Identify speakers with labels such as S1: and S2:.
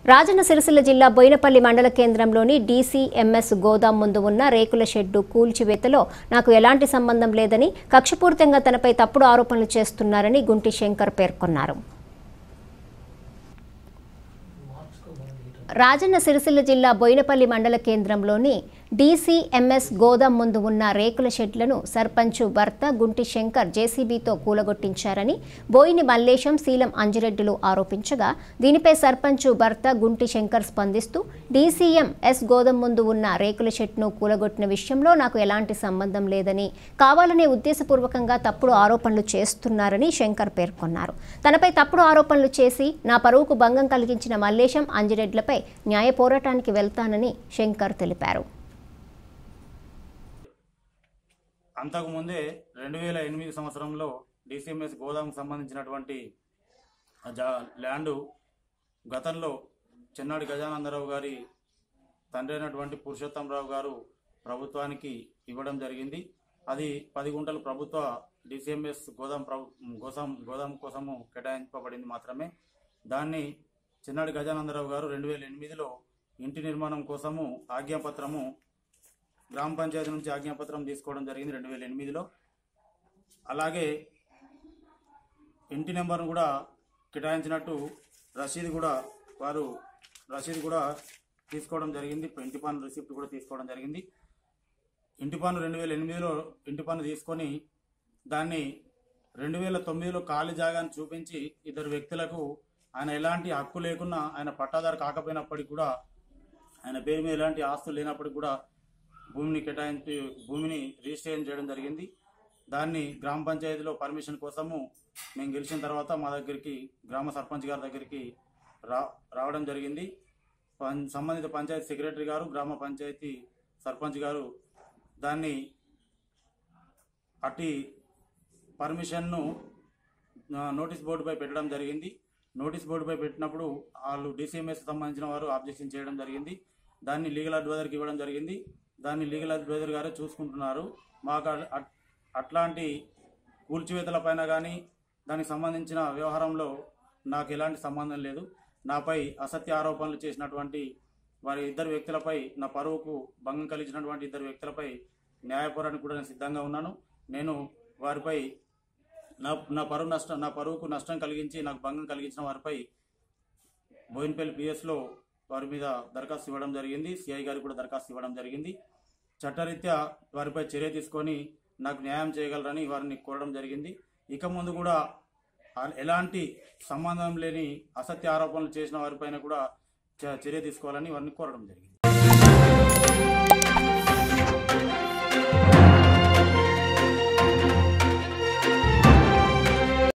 S1: రాజన్న సిరిసిల్ల జిల్లా బోయినపల్లి మండల కేంద్రంలోని డీసీఎంఎస్ గోదాం ముందు ఉన్న రేకుల షెడ్డు కూల్చివేతలో నాకు ఎలాంటి సంబంధం లేదని కక్షపూరితంగా తనపై తప్పుడు ఆరోపణలు చేస్తున్నారని గుంటి శంకర్ పేర్కొన్నారు రాజన్న సిరిసిల్ల జిల్లా బోయినపల్లి మండల కేంద్రంలోని డీసీఎంఎస్ గోదాం ముందు ఉన్న రేకుల షెడ్లను సర్పంచు భర్త గుంటి శంకర్ జేసీబీతో కూలగొట్టించారని బోయిని మల్లేశం శీలం అంజిరెడ్డిలు ఆరోపించగా దీనిపై సర్పంచు భర్త గుంటి శంకర్ స్పందిస్తూ డీసీఎం ఎస్ గోదాం ముందు ఉన్న రేకుల షెడ్ను కూలగొట్టిన విషయంలో నాకు ఎలాంటి సంబంధం లేదని కావాలనే ఉద్దేశపూర్వకంగా తప్పుడు ఆరోపణలు చేస్తున్నారని శంకర్ పేర్కొన్నారు తనపై తప్పుడు ఆరోపణలు చేసి నా పరువుకు భంగం కలిగించిన మల్లేశం అంజిరెడ్లపై న్యాయ పోరాటానికి వెళ్తానని శంకర్ తెలిపారు
S2: అంతకుముందే రెండు వేల ఎనిమిది సంవత్సరంలో డిసిఎంఎస్ గోదాంకు సంబంధించినటువంటి ఆ జా- ల్యాండు గతంలో చెన్నాడి గజానందరావు గారి తండ్రి అయినటువంటి పురుషోత్తంరావు గారు ప్రభుత్వానికి ఇవ్వడం జరిగింది అది పది గుంటలు ప్రభుత్వ డిసిఎంఎస్ గోదాం ప్రభు గోదాం గోదాం కోసము కేటాయింపబడింది మాత్రమే దాన్ని చిన్నాడి గజానందరావు గారు రెండు వేల ఎనిమిదిలో ఇంటి నిర్మాణం కోసము ఆజ్ఞాపత్రము గ్రామ పంచాయతీ నుంచి ఆజ్ఞాపత్రం తీసుకోవడం జరిగింది రెండు వేల ఎనిమిదిలో అలాగే ఇంటి నెంబర్ను కూడా కేటాయించినట్టు రసీదు కూడా వారు రసీదు కూడా తీసుకోవడం జరిగింది ఇంటి పన్ను రిసిప్ట్ కూడా తీసుకోవడం జరిగింది ఇంటి పన్ను రెండు వేల ఎనిమిదిలో ఇంటి పన్ను తీసుకొని దాన్ని రెండు వేల తొమ్మిదిలో ఖాళీ జాగాను చూపించి ఇద్దరు వ్యక్తులకు ఆయన ఎలాంటి హక్కు లేకున్నా ఆయన పట్టాదారు కాకపోయినప్పటికీ కూడా ఆయన పేరు మీద ఎలాంటి ఆస్తులు లేనప్పటికీ కూడా భూమిని కేటాయించి భూమిని రిజిస్ట్రేషన్ చేయడం జరిగింది దాన్ని గ్రామ పంచాయతీలో పర్మిషన్ కోసము మేము గెలిచిన తర్వాత మా దగ్గరికి గ్రామ సర్పంచ్ గారి దగ్గరికి రా రావడం జరిగింది పం- సంబంధిత పంచాయతీ సెక్రటరీ గారు గ్రామ పంచాయతీ సర్పంచ్ గారు దాన్ని అట్టి పర్మిషన్ను ఆ, నోటీస్ బోర్డుపై పెట్టడం జరిగింది నోటీస్ బోర్డుపై పెట్టినప్పుడు వాళ్ళు డిసిఎంఎస్ సంబంధించిన వారు ఆబ్జెక్షన్ చేయడం జరిగింది దాన్ని లీగల్ అడ్వైజర్కి ఇవ్వడం జరిగింది దాన్ని లీగల్ అడ్వైజర్ గారే చూసుకుంటున్నారు మాకు అట్- అట్- అట్లాంటి కూల్చివేతల పైన కానీ దానికి సంబంధించిన వ్యవహారంలో నాకు ఎలాంటి సంబంధం లేదు నాపై అసత్య ఆరోపణలు చేసినటువంటి వారి ఇద్దరు వ్యక్తులపై నా పరువుకు భంగం కలిగించినటువంటి ఇద్దరు వ్యక్తులపై న్యాయ పోరాటానికి కూడా నేను సిద్ధంగా ఉన్నాను నేను వారిపై నా నా పరువు నష్టం నా పరువుకు నష్టం కలిగించి నాకు భంగం కలిగించిన వారిపై బోయినపల్లి పిఎస్లో వారి మీద దరఖాస్తు ఇవ్వడం జరిగింది సిఐ గారికి కూడా దరఖాస్తు ఇవ్వడం జరిగింది చట్టరీత్యా వారిపై చర్య తీసుకొని నాకు న్యాయం చేయగలరని వారిని కోరడం జరిగింది ఇక ముందు కూడా ఆ- ఎలాంటి సంబంధం లేని అసత్య ఆరోపణలు చేసిన వారిపైన కూడా చ- చర్య తీసుకోవాలని వారిని కోరడం జరిగింది